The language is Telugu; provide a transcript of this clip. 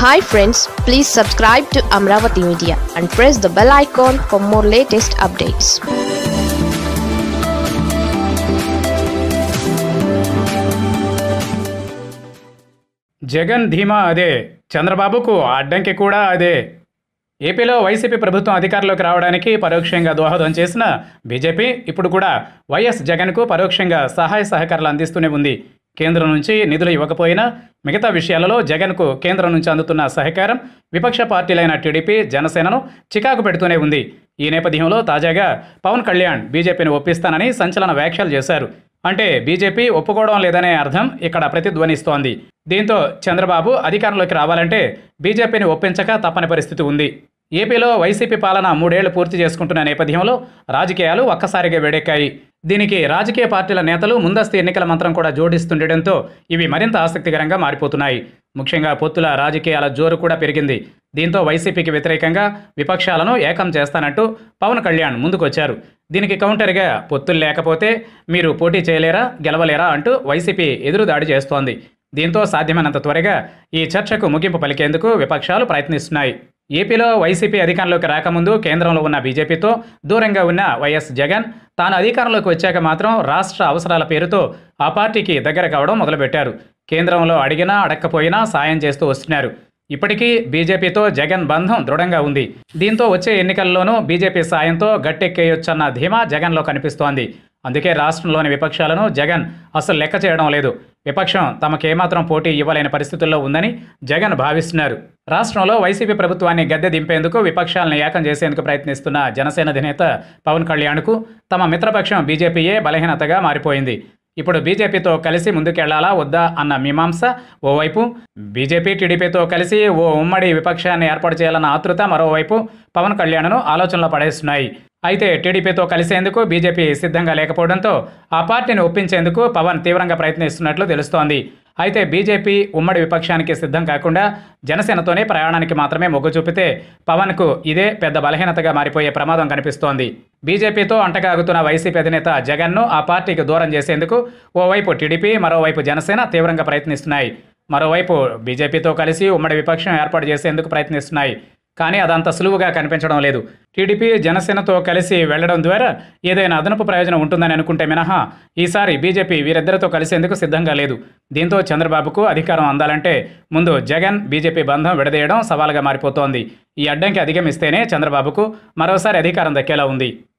hi friends please subscribe to Amaravati media and press the bell icon for more latest updates Jagan ధీమా అదే చంద్రబాబుకు అడ్డంకి కూడా అదే ఏపీలో వైసీపీ ప్రభుత్వం అధికారంలోకి రావడానికి పరోక్షంగా దోహదం చేసిన బీజేపీ ఇప్పుడు కూడా వైఎస్ జగన్కు పరోక్షంగా సహాయ సహకారాలు అందిస్తూనే ఉంది కేంద్రం నుంచి నిధులు ఇవ్వకపోయినా మిగతా విషయాలలో జగన్కు కేంద్రం నుంచి అందుతున్న సహకారం విపక్ష పార్టీలైన టీడీపీ జనసేనను చికాకు పెడుతూనే ఉంది ఈ నేపథ్యంలో తాజాగా పవన్ కళ్యాణ్ బీజేపీని ఒప్పిస్తానని సంచలన వ్యాఖ్యలు చేశారు అంటే బీజేపీ ఒప్పుకోవడం లేదనే అర్థం ఇక్కడ ప్రతిధ్వనిస్తోంది దీంతో చంద్రబాబు అధికారంలోకి రావాలంటే బీజేపీని ఒప్పించక తప్పని పరిస్థితి ఉంది ఏపీలో వైసీపీ పాలన మూడేళ్లు పూర్తి చేసుకుంటున్న నేపథ్యంలో రాజకీయాలు ఒక్కసారిగా వేడెక్కాయి దీనికి రాజకీయ పార్టీల నేతలు ముందస్తు ఎన్నికల మంత్రం కూడా జోడిస్తుండటంతో ఇవి మరింత ఆసక్తికరంగా మారిపోతున్నాయి ముఖ్యంగా పొత్తుల రాజకీయాల జోరు కూడా పెరిగింది దీంతో వైసీపీకి వ్యతిరేకంగా విపక్షాలను ఏకం చేస్తానంటూ పవన్ కళ్యాణ్ ముందుకొచ్చారు దీనికి కౌంటర్గా పొత్తులు లేకపోతే మీరు పోటీ చేయలేరా గెలవలేరా అంటూ వైసీపీ ఎదురుదాడి చేస్తోంది దీంతో సాధ్యమైనంత త్వరగా ఈ చర్చకు ముగింపు పలికేందుకు విపక్షాలు ప్రయత్నిస్తున్నాయి ఏపీలో వైసీపీ అధికారంలోకి రాకముందు కేంద్రంలో ఉన్న బీజేపీతో దూరంగా ఉన్న వైఎస్ జగన్ తాను అధికారంలోకి వచ్చాక మాత్రం రాష్ట్ర అవసరాల పేరుతో ఆ పార్టీకి దగ్గర కావడం మొదలుపెట్టారు కేంద్రంలో అడిగినా అడక్కపోయినా సాయం చేస్తూ వస్తున్నారు ఇప్పటికీ బీజేపీతో జగన్ బంధం దృఢంగా ఉంది దీంతో వచ్చే ఎన్నికల్లోనూ బీజేపీ సాయంతో గట్టెక్కేయొచ్చన్న ధీమా జగన్లో కనిపిస్తోంది అందుకే రాష్ట్రంలోని విపక్షాలను జగన్ అసలు లెక్క చేయడం లేదు విపక్షం తమకేమాత్రం పోటీ ఇవ్వలేని పరిస్థితుల్లో ఉందని జగన్ భావిస్తున్నారు రాష్ట్రంలో వైసీపీ ప్రభుత్వాన్ని గద్దె దింపేందుకు విపక్షాలను ఏకం చేసేందుకు ప్రయత్నిస్తున్న జనసేన అధినేత పవన్ కళ్యాణ్కు తమ మిత్రపక్షం బీజేపీయే బలహీనతగా మారిపోయింది ఇప్పుడు బీజేపీతో కలిసి ముందుకెళ్లాలా వద్దా అన్న మీమాంస ఓవైపు బీజేపీ టీడీపీతో కలిసి ఓ ఉమ్మడి విపక్షాన్ని ఏర్పాటు చేయాలన్న ఆతృత మరోవైపు పవన్ కళ్యాణ్ను ఆలోచనలో పడేస్తున్నాయి అయితే టీడీపీతో కలిసేందుకు బీజేపీ సిద్ధంగా లేకపోవడంతో ఆ పార్టీని ఒప్పించేందుకు పవన్ తీవ్రంగా ప్రయత్నిస్తున్నట్లు తెలుస్తోంది అయితే బీజేపీ ఉమ్మడి విపక్షానికి సిద్ధం కాకుండా జనసేనతోనే ప్రయాణానికి మాత్రమే మొగ్గు చూపితే పవన్కు ఇదే పెద్ద బలహీనతగా మారిపోయే ప్రమాదం కనిపిస్తోంది బీజేపీతో అంటగాగుతున్న వైసీపీ అధినేత జగన్ను ఆ పార్టీకి దూరం చేసేందుకు ఓవైపు టీడీపీ మరోవైపు జనసేన తీవ్రంగా ప్రయత్నిస్తున్నాయి మరోవైపు బీజేపీతో కలిసి ఉమ్మడి విపక్షం ఏర్పాటు చేసేందుకు ప్రయత్నిస్తున్నాయి కానీ అదంత సులువుగా కనిపించడం లేదు టీడీపీ జనసేనతో కలిసి వెళ్లడం ద్వారా ఏదైనా అదనపు ప్రయోజనం ఉంటుందని అనుకుంటే మినహా ఈసారి బీజేపీ వీరిద్దరితో కలిసేందుకు సిద్ధంగా లేదు దీంతో చంద్రబాబుకు అధికారం అందాలంటే ముందు జగన్ బీజేపీ బంధం విడదీయడం సవాలుగా మారిపోతోంది ఈ అడ్డంకి అధిగమిస్తేనే చంద్రబాబుకు మరోసారి అధికారం దక్కేలా ఉంది